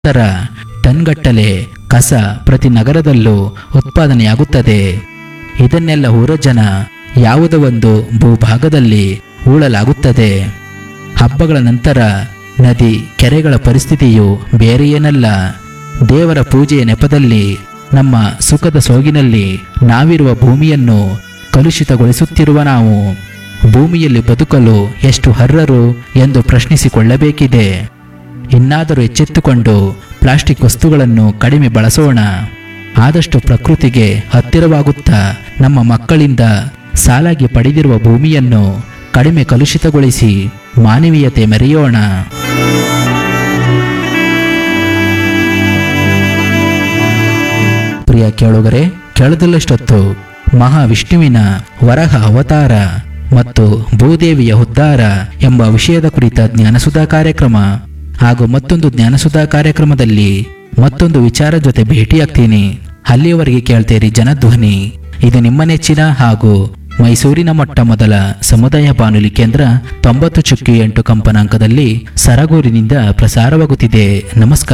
ನಂತರ ಟನ್ಗಟ್ಟಲೆ ಕಸ ಪ್ರತಿ ನಗರದಲ್ಲೂ ಉತ್ಪಾದನೆಯಾಗುತ್ತದೆ ಇದನ್ನೆಲ್ಲ ಊರ ಜನ ಯಾವುದೋ ಒಂದು ಭೂಭಾಗದಲ್ಲಿ ಹೂಳಲಾಗುತ್ತದೆ ಹಬ್ಬಗಳ ನಂತರ ನದಿ ಕೆರೆಗಳ ಪರಿಸ್ಥಿತಿಯು ಬೇರೆ ಏನಲ್ಲ ದೇವರ ಪೂಜೆಯ ನೆಪದಲ್ಲಿ ನಮ್ಮ ಸುಖದ ಸೋಗಿನಲ್ಲಿ ನಾವಿರುವ ಭೂಮಿಯನ್ನು ಕಲುಷಿತಗೊಳಿಸುತ್ತಿರುವ ನಾವು ಭೂಮಿಯಲ್ಲಿ ಬದುಕಲು ಎಷ್ಟು ಅರ್ಹರು ಎಂದು ಪ್ರಶ್ನಿಸಿಕೊಳ್ಳಬೇಕಿದೆ ಇನ್ನಾದರೂ ಎಚ್ಚೆತ್ತುಕೊಂಡು ಪ್ಲಾಸ್ಟಿಕ್ ವಸ್ತುಗಳನ್ನು ಕಡಿಮೆ ಬಳಸೋಣ ಆದಷ್ಟು ಪ್ರಕೃತಿಗೆ ಹತ್ತಿರವಾಗುತ್ತಾ ನಮ್ಮ ಮಕ್ಕಳಿಂದ ಸಾಲಾಗಿ ಪಡೆದಿರುವ ಭೂಮಿಯನ್ನು ಕಡಿಮೆ ಕಲುಷಿತಗೊಳಿಸಿ ಮಾನವೀಯತೆ ಮೆರೆಯೋಣ ಪ್ರಿಯ ಕೇಳುಗರೆ ಕೇಳದಲ್ಲಷ್ಟೊತ್ತು ಮಹಾವಿಷ್ಣುವಿನ ವರಹ ಅವತಾರ ಮತ್ತು ಭೂದೇವಿಯ ಉದ್ಧಾರ ಎಂಬ ವಿಷಯದ ಕುರಿತ ಜ್ಞಾನಸುಧಾ ಕಾರ್ಯಕ್ರಮ ಹಾಗೂ ಮತ್ತೊಂದು ಜ್ಞಾನಸುಧಾ ಕಾರ್ಯಕ್ರಮದಲ್ಲಿ ಮತ್ತೊಂದು ವಿಚಾರ ಜೊತೆ ಭೇಟಿಯಾಗ್ತೀನಿ ಅಲ್ಲಿಯವರೆಗೆ ಕೇಳ್ತೀರಿ ಜನಧ್ವನಿ ಇದು ನಿಮ್ಮ ನೆಚ್ಚಿನ ಹಾಗೂ ಮೈಸೂರಿನ ಮೊಟ್ಟ ಮೊದಲ ಸಮುದಾಯ ಬಾನುಲಿ ಕೇಂದ್ರ ತೊಂಬತ್ತು ಚುಕ್ಕಿ ಎಂಟು ಕಂಪನಾಂಕದಲ್ಲಿ ಸರಗೂರಿನಿಂದ ಪ್ರಸಾರವಾಗುತ್ತಿದೆ ನಮಸ್ಕಾರ